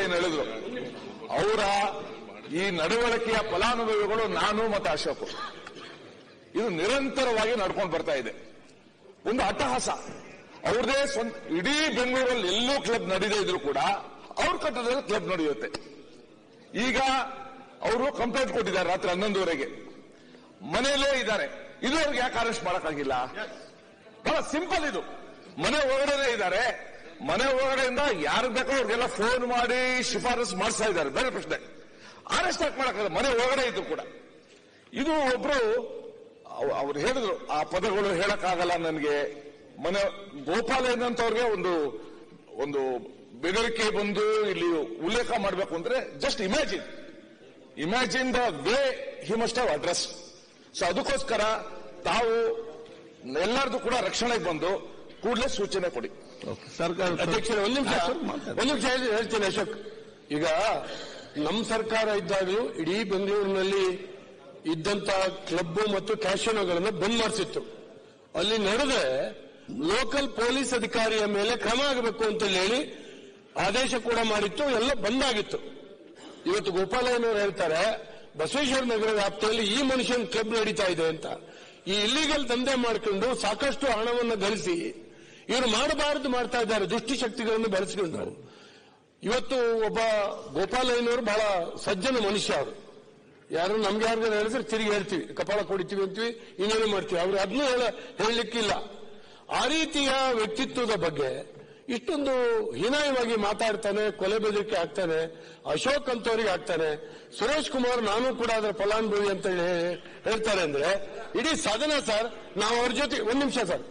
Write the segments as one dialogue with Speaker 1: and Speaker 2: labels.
Speaker 1: ಏನ್ ಹೇಳಿದ್ರು ಅವರ ಈ ನಡವಳಿಕೆಯ ಫಲಾನುಭವಿಗಳು ನಾನು ಮತ್ತು ಅಶೋಕ್ ಇದು ನಿರಂತರವಾಗಿ ನಡ್ಕೊಂಡು ಬರ್ತಾ ಇದೆ ಒಂದು ಅಟ್ಟಹಾಸ ಅವ್ರದೇ ಸ್ವಂತ ಇಡೀ ಬೆಂಗಳೂರಲ್ಲಿ ಎಲ್ಲೂ ಕ್ಲಬ್ ನಡೀದೇ ಇದ್ರು ಕೂಡ ಅವ್ರ ಕಟ್ಟಡದಲ್ಲಿ ಕ್ಲಬ್ ನಡೆಯುತ್ತೆ ಈಗ ಅವರು ಕಂಪ್ಲೇಂಟ್ ಕೊಟ್ಟಿದ್ದಾರೆ ರಾತ್ರಿ ಹನ್ನೊಂದುವರೆಗೆ ಮನೆಯಲ್ಲೇ ಇದ್ದಾರೆ ಇದುವರೆಗೆ ಯಾಕೆ ಅರೆಸ್ಟ್ ಮಾಡಕ್ಕಾಗಿಲ್ಲ ಬಹಳ ಸಿಂಪಲ್ ಇದು ಮನೆ ಒಳಗಡೆ ಇದ್ದಾರೆ ಮನೆ ಒಳಗಡೆಯಿಂದ ಯಾರು ಬೇಕೋ ಅವ್ರಿಗೆಲ್ಲ ಫೋನ್ ಮಾಡಿ ಶಿಫಾರಸು ಮಾಡಿಸ್ತಾ ಇದ್ದಾರೆ ಬೇರೆ ಪ್ರಶ್ನೆ ಅರೆಸ್ಟ್ ಯಾಕೆ ಮಾಡಕ್ಕಾಗಲ್ಲ ಮನೆ ಒಳಗಡೆ ಇದ್ರು ಕೂಡ ಇದು ಒಬ್ರು ಅವ್- ಅವ್ರು ಹೇಳಿದ್ರು ಆ ಪದಗಳು ಹೇಳಕ್ಕಾಗಲ್ಲ ನನಗೆ ಮನೆ ಗೋಪಾಲ ಏನಂತವ್ರಿಗೆ ಒಂದು ಒಂದು ಬೆದರಿಕೆ ಬಂದು ಇಲ್ಲಿ ಉಲ್ಲೇಖ ಮಾಡಬೇಕು ಅಂದ್ರೆ just imagine imagine the way he must have address so ಅದಕ್ಕೋಸ್ಕರ ತಾವು ಎಲ್ಲರದು ಕೂಡ ರಕ್ಷಣೆಗೆ ಬಂದು ಕೂಡಲೇ ಸೂಚನೆ ಕೊಡಿ
Speaker 2: ಸರ್ಕಾರ
Speaker 3: ಅಧ್ಯಕ್ಷರೇ ಒಂದ್ ನಿಮಿಷ ಒಂದ್ ನಿಮಿಷ ಹೇಳಿ- ಹೇಳ್ತೇನೆ ಅಶೋಕ್ ಈಗ ನಮ್ಮ ಸರ್ಕಾರ ಇದ್ದಾಗಲೂ ಇಡೀ ಬೆಂಗಳೂರಿನಲ್ಲಿ ಇದ್ದಂತ ಕ್ಲಬ್ ಮತ್ತು ಕ್ಯಾಶಿನೋಗಳನ್ನು ಬಂದ್ ಮಾಡಿಸಿತ್ತು ಅಲ್ಲಿ ನಡೆದ್ರೆ ಲೋಕಲ್ ಪೊಲೀಸ್ ಅಧಿಕಾರಿಯ ಮೇಲೆ ಕ್ರಮ ಆಗಬೇಕು ಅಂತ ಹೇಳಿ ಆದೇಶ ಕೂಡ ಮಾಡಿತ್ತು ಎಲ್ಲ ಬಂದಾಗಿತ್ತು ಇವತ್ತು ಗೋಪಾಲಯ್ಯನವರು ಹೇಳ್ತಾರೆ ಬಸವೇಶ್ವರ ನಗರ ವ್ಯಾಪ್ತಿಯಲ್ಲಿ ಈ ಮನುಷ್ಯನ ಕ್ಲಬ್ ನಡೀತಾ ಇದೆ ಅಂತ ಈ ಇಲ್ಲಿಗಲ್ ದಂಧೆ ಮಾಡಿಕೊಂಡು ಸಾಕಷ್ಟು ಹಣವನ್ನು ಗಳಿಸಿ ಇವರು ಮಾಡಬಾರದು ಮಾಡ್ತಾ ಇದ್ದಾರೆ ದುಷ್ಟಶಕ್ತಿಗಳನ್ನು ಬೆಳೆಸಿಕೊಂಡು ಇವತ್ತು ಒಬ್ಬ ಗೋಪಾಲಯ್ಯನವರು ಬಹಳ ಸಜ್ಜನ ಮನುಷ್ಯ ಅವರು ಯಾರು ನಮ್ಗೆ ಯಾರಿಗಾರು ಹೇಳಿದ್ರೆ ತಿರುಗಿ ಹೇಳ್ತೀವಿ ಕಪಾಳ ಕೊಡಿತೀವಿ ಅಂತೀವಿ ಇನ್ನೇನು ಮಾಡ್ತೀವಿ ಅವ್ರು ಅದನ್ನೂ ಹೇಳ ಹೇಳಲಿಕ್ಕಿಲ್ಲ ಆ ರೀತಿಯ ವ್ಯಕ್ತಿತ್ವದ ಬಗ್ಗೆ ಇಷ್ಟೊಂದು ಹೀನಾಯವಾಗಿ ಮಾತಾಡ್ತಾನೆ ಕೊಲೆ ಬೆದರಿಕೆ ಆಗ್ತಾನೆ ಅಶೋಕ್ ಅಂತವರಿಗೆ ಆಗ್ತಾನೆ ಸುರೇಶ್ ಕುಮಾರ್ ನಾನು ಕೂಡ ಅದರ ಫಲಾನುಭವಿ ಅಂತ ಹೇಳಿ ಹೇಳ್ತಾರೆ ಅಂದ್ರೆ ಇಡೀ ಸದನ ಸರ್ ನಾವು ಅವ್ರ ಜೊತೆ ಒಂದ್ ನಿಮಿಷ ಸರ್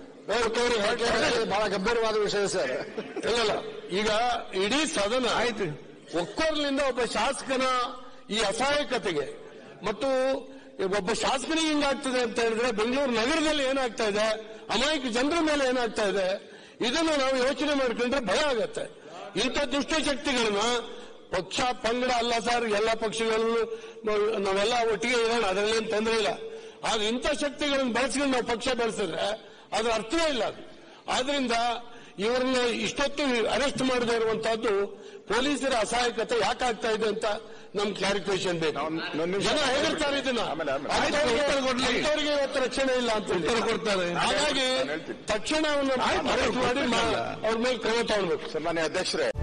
Speaker 4: ಬಹಳ ಗಂಭೀರವಾದ ವಿಷಯ ಸರ್
Speaker 3: ಇಲ್ಲ ಈಗ ಇಡೀ ಸದನ ಆಯ್ತು ಒಕ್ಕೊರ್ಲಿಂದ ಒಬ್ಬ ಶಾಸಕನ ಈ ಅಸಹಾಯಕತೆಗೆ ಮತ್ತು ಒಬ್ಬ ಶಾಸಕನಿಗೆ ಹಿಂಗಾಗ್ತದೆ ಅಂತ ಹೇಳಿದ್ರೆ ಬೆಂಗಳೂರು ನಗರದಲ್ಲಿ ಏನಾಗ್ತಾ ಇದೆ ಅಮಾಯಕ ಜನರ ಮೇಲೆ ಏನಾಗ್ತಾ ಇದೆ ಇದನ್ನು ನಾವು ಯೋಚನೆ ಮಾಡ್ಕೊಂಡ್ರೆ ಭಯ ಆಗತ್ತೆ ಇಂಥ ದುಷ್ಟಶಕ್ತಿಗಳನ್ನ ಪಕ್ಷ ಪಂಗಡ ಅಲ್ಲ ಸರ್ ಎಲ್ಲ ಪಕ್ಷಗಳನ್ನು ನಾವೆಲ್ಲ ಒಟ್ಟಿಗೆ ಇರೋಣ ಅದರಲ್ಲೇನು ತೊಂದರೆ ಇಲ್ಲ ಆದ್ರೆ ಇಂಥ ಶಕ್ತಿಗಳನ್ನು ಬಳಸ್ಕೊಂಡು ನಾವು ಪಕ್ಷ ಬೆಳೆಸಿದ್ರೆ ಅದ್ರ ಅರ್ಥವೇ ಇಲ್ಲ ಅದು ಆದ್ರಿಂದ ಇವರನ್ನ ಇಷ್ಟೊತ್ತು ಅರೆಸ್ಟ್ ಮಾಡದೇ ಇರುವಂತಹದ್ದು ಪೊಲೀಸರ ಅಸಹಾಯಕತೆ ಯಾಕೆ ಆಗ್ತಾ ಇದೆ ಅಂತ ನಮ್ ಕ್ಲಾರಿಫಿಕೇಶನ್ ಬೇಕು ಜನ ಹೇಳಿರ್ತಾರೆ ಇದನ್ನ
Speaker 1: ಆಮೇಲೆ- ಆಮೇಲೆ.
Speaker 3: ಅಂಥವ್ರಿಗೆ- ಅಂಥವ್ರಿಗೆ ಇವತ್ತು ರಕ್ಷಣೆ ಇಲ್ಲ ಅಂತ
Speaker 2: ಉತ್ತರ ಕೊಡ್ತಾರೆ.
Speaker 3: ಹಾಗಾಗಿ
Speaker 1: ನಾನು ಹೇಳ್ತೀನಿ.
Speaker 3: ತಕ್ಷಣ ಅವನ್ನ ಅರೆಸ್ಟ್ ಮಾಡಿ ಮಾ- ಅವ್ರ ಮೇಲೆ ಕ್ರಮ ತಗೊಳ್ಬೇಕು
Speaker 1: ಸನ್ಮಾನ್ಯ ಅಧ್ಯಕ್ಷರೇ